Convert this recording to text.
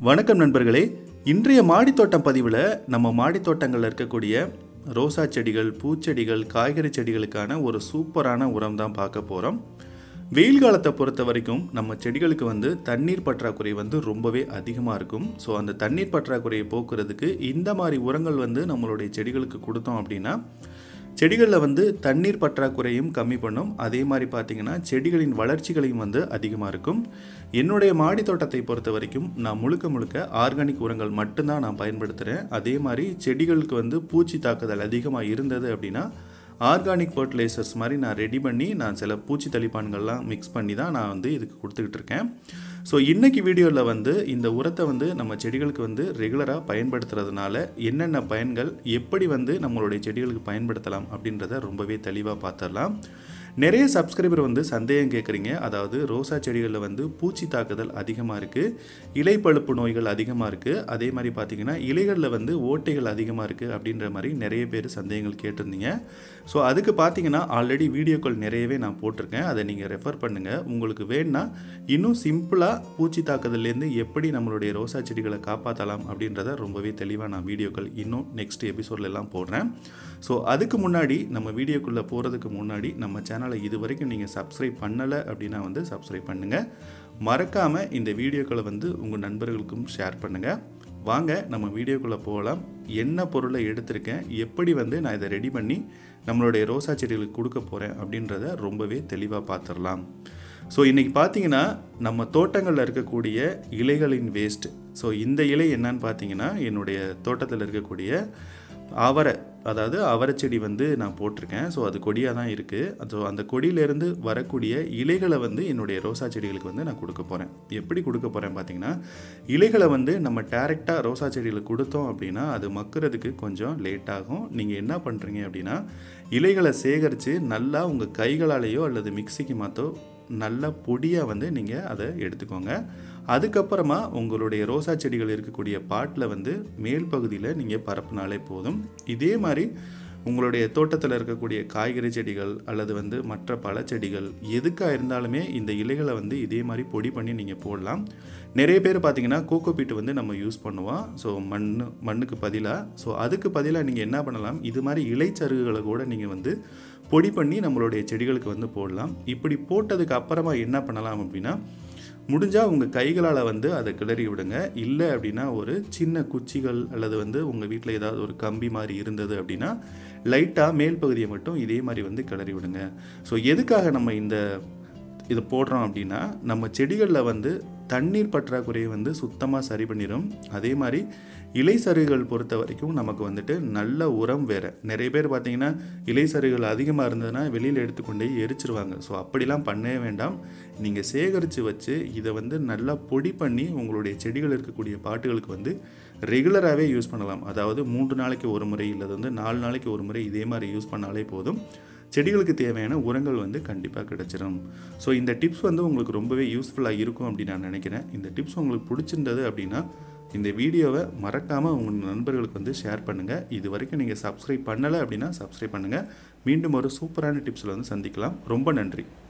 வணக்கம் நண்பர்களே இன்றைய மாடித்தோட்டம் பதிவில் நம்ம மாடித்தோட்டங்களில் இருக்கக்கூடிய ரோசா செடிகள் பூச்செடிகள் காய்கறி செடிகளுக்கான ஒரு சூப்பரான உரம் தான் பார்க்க போகிறோம் வெயில் காலத்தை பொறுத்த வரைக்கும் நம்ம செடிகளுக்கு வந்து தண்ணீர் பற்றாக்குறை வந்து ரொம்பவே அதிகமாக இருக்கும் ஸோ அந்த தண்ணீர் பற்றாக்குறையை போக்குறதுக்கு இந்த மாதிரி உரங்கள் வந்து நம்மளுடைய செடிகளுக்கு கொடுத்தோம் அப்படின்னா செடிகளில் வந்து தண்ணீர் பற்றாக்குறையும் கம்மி பண்ணும் அதே மாதிரி பார்த்தீங்கன்னா செடிகளின் வளர்ச்சிகளையும் வந்து அதிகமாக இருக்கும் என்னுடைய மாடி தோட்டத்தை பொறுத்த வரைக்கும் நான் முழுக்க முழுக்க ஆர்கானிக் உரங்கள் மட்டும்தான் நான் பயன்படுத்துகிறேன் அதே மாதிரி செடிகளுக்கு வந்து பூச்சி தாக்குதல் அதிகமாக இருந்தது அப்படின்னா ஆர்கானிக் ஃபர்டிலைசர்ஸ் மாதிரி நான் ரெடி பண்ணி நான் சில பூச்சி தெளிப்பான்கள்லாம் மிக்ஸ் பண்ணி தான் நான் வந்து இதுக்கு கொடுத்துக்கிட்டு இருக்கேன் ஸோ இன்றைக்கி வீடியோவில் வந்து இந்த உரத்தை வந்து நம்ம செடிகளுக்கு வந்து ரெகுலராக பயன்படுத்துறதுனால என்னென்ன பயன்கள் எப்படி வந்து நம்மளுடைய செடிகளுக்கு பயன்படுத்தலாம் அப்படின்றத ரொம்பவே தெளிவாக பார்த்துடலாம் நிறைய சப்ஸ்கிரைபர் வந்து சந்தேகம் கேட்குறீங்க அதாவது ரோசா செடிகளில் வந்து பூச்சி தாக்குதல் அதிகமாக இருக்குது இலை பழுப்பு நோய்கள் அதிகமாக இருக்குது அதே மாதிரி பார்த்தீங்கன்னா இலைகளில் வந்து ஓட்டைகள் அதிகமாக இருக்குது அப்படின்ற மாதிரி நிறைய பேர் சந்தேகங்கள் கேட்டிருந்தீங்க ஸோ அதுக்கு பார்த்தீங்கன்னா ஆல்ரெடி வீடியோக்கள் நிறையவே நான் போட்டிருக்கேன் அதை நீங்கள் ரெஃபர் பண்ணுங்கள் உங்களுக்கு வேணும்னா இன்னும் சிம்பிளாக பூச்சி தாக்குதல்லேருந்து எப்படி நம்மளுடைய ரோசா செடிகளை காப்பாற்றலாம் அப்படின்றத ரொம்பவே தெளிவாக நான் வீடியோக்கள் இன்னும் நெக்ஸ்ட் எபிசோட்ல எல்லாம் போடுறேன் ஸோ அதுக்கு முன்னாடி நம்ம வீடியோக்குள்ளே போகிறதுக்கு முன்னாடி நம்ம சேனலை இது வரைக்கும் நீங்கள் சப்ஸ்கிரைப் பண்ணலை அப்படின்னா வந்து சப்ஸ்கிரைப் பண்ணுங்கள் மறக்காமல் இந்த வீடியோக்களை வந்து உங்கள் நண்பர்களுக்கும் ஷேர் பண்ணுங்கள் வாங்க நம்ம வீடியோக்குள்ளே போகலாம் என்ன பொருளை எடுத்திருக்கேன் எப்படி வந்து நான் இதை ரெடி பண்ணி நம்மளுடைய ரோசா செடிகளுக்கு கொடுக்க போகிறேன் அப்படின்றத ரொம்பவே தெளிவாக பார்த்துடலாம் ஸோ இன்றைக்கி பார்த்தீங்கன்னா நம்ம தோட்டங்களில் இருக்கக்கூடிய இலைகளின் வேஸ்ட் ஸோ இந்த இலை என்னன்னு பார்த்தீங்கன்னா என்னுடைய தோட்டத்தில் இருக்கக்கூடிய அவரை அதாவது அவரை செடி வந்து நான் போட்டிருக்கேன் ஸோ அது கொடியாக தான் இருக்குது ஸோ அந்த கொடியிலேருந்து வரக்கூடிய இலைகளை வந்து என்னுடைய ரோசா செடிகளுக்கு வந்து நான் கொடுக்க போகிறேன் எப்படி கொடுக்க போகிறேன் பார்த்தீங்கன்னா இலைகளை வந்து நம்ம டேரெக்டாக ரோசா செடிகளுக்கு கொடுத்தோம் அப்படின்னா அது மக்கிறதுக்கு கொஞ்சம் லேட் ஆகும் நீங்கள் என்ன பண்ணுறீங்க அப்படின்னா இலைகளை சேகரித்து நல்லா உங்கள் கைகளாலேயோ அல்லது மிக்சிக்கு மாற்றோ நல்ல பொடியாக வந்து நீங்கள் அதை எடுத்துக்கோங்க அதுக்கப்புறமா உங்களுடைய ரோசா செடிகள் இருக்கக்கூடிய பாட்டில் வந்து மேல் பகுதியில் நீங்கள் பரப்புனாலே போதும் இதே மாதிரி உங்களுடைய தோட்டத்தில் இருக்கக்கூடிய காய்கறி செடிகள் அல்லது வந்து மற்ற பழச்செடிகள் எதுக்காக இருந்தாலுமே இந்த இலைகளை வந்து இதே மாதிரி பொடி பண்ணி நீங்கள் போடலாம் நிறைய பேர் பார்த்தீங்கன்னா கோகோ பீட்டு வந்து நம்ம யூஸ் பண்ணுவோம் ஸோ மண் மண்ணுக்கு பதிலாக ஸோ அதுக்கு பதிலாக நீங்கள் என்ன பண்ணலாம் இது மாதிரி இலைச்சருகுகளை கூட நீங்கள் வந்து பொடி பண்ணி நம்மளுடைய செடிகளுக்கு வந்து போடலாம் இப்படி போட்டதுக்கு அப்புறமா என்ன பண்ணலாம் அப்படின்னா முடிஞ்சால் உங்கள் கைகளால் வந்து அதை கிளறி விடுங்க இல்லை அப்படின்னா ஒரு சின்ன குச்சிகள் அல்லது வந்து உங்கள் வீட்டில் ஏதாவது ஒரு கம்பி மாதிரி இருந்தது அப்படின்னா லைட்டாக மேல் பகுதியை மட்டும் இதே மாதிரி வந்து கிளறி விடுங்க ஸோ எதுக்காக நம்ம இந்த இது போடுறோம் அப்படின்னா நம்ம செடிகளில் வந்து தண்ணீர் பற்றாக்குறையை வந்து சுத்தமாக சரி பண்ணிடும் அதே மாதிரி இலை சருகுகள் பொறுத்த வரைக்கும் நமக்கு வந்துட்டு நல்ல உரம் வேறு நிறைய பேர் பார்த்தீங்கன்னா இலை சருகுகள் அதிகமாக இருந்ததுன்னா வெளியில் எடுத்துக்கொண்டே எரிச்சிருவாங்க ஸோ அப்படிலாம் பண்ணவே வேண்டாம் நீங்கள் சேகரித்து வச்சு இதை வந்து நல்லா பொடி பண்ணி உங்களுடைய செடிகள் இருக்கக்கூடிய பாட்டுகளுக்கு வந்து ரெகுலராகவே யூஸ் பண்ணலாம் அதாவது மூன்று நாளைக்கு ஒரு முறை இல்லை வந்து நாலு நாளைக்கு ஒரு முறை இதே மாதிரி யூஸ் பண்ணாலே போதும் செடிகளுக்கு தேவையான உரங்கள் வந்து கண்டிப்பாக கிடச்சிரும் ஸோ இந்த டிப்ஸ் வந்து உங்களுக்கு ரொம்பவே யூஸ்ஃபுல்லாக இருக்கும் அப்படின்னு நான் நினைக்கிறேன் இந்த டிப்ஸ் உங்களுக்கு பிடிச்சிருந்தது அப்படின்னா இந்த வீடியோவை மறக்காமல் உங்கள் நண்பர்களுக்கு வந்து ஷேர் பண்ணுங்கள் இது வரைக்கும் நீங்கள் சப்ஸ்கிரைப் பண்ணலை அப்படின்னா சப்ஸ்கிரைப் பண்ணுங்கள் மீண்டும் ஒரு சூப்பரான டிப்ஸில் வந்து சந்திக்கலாம் ரொம்ப நன்றி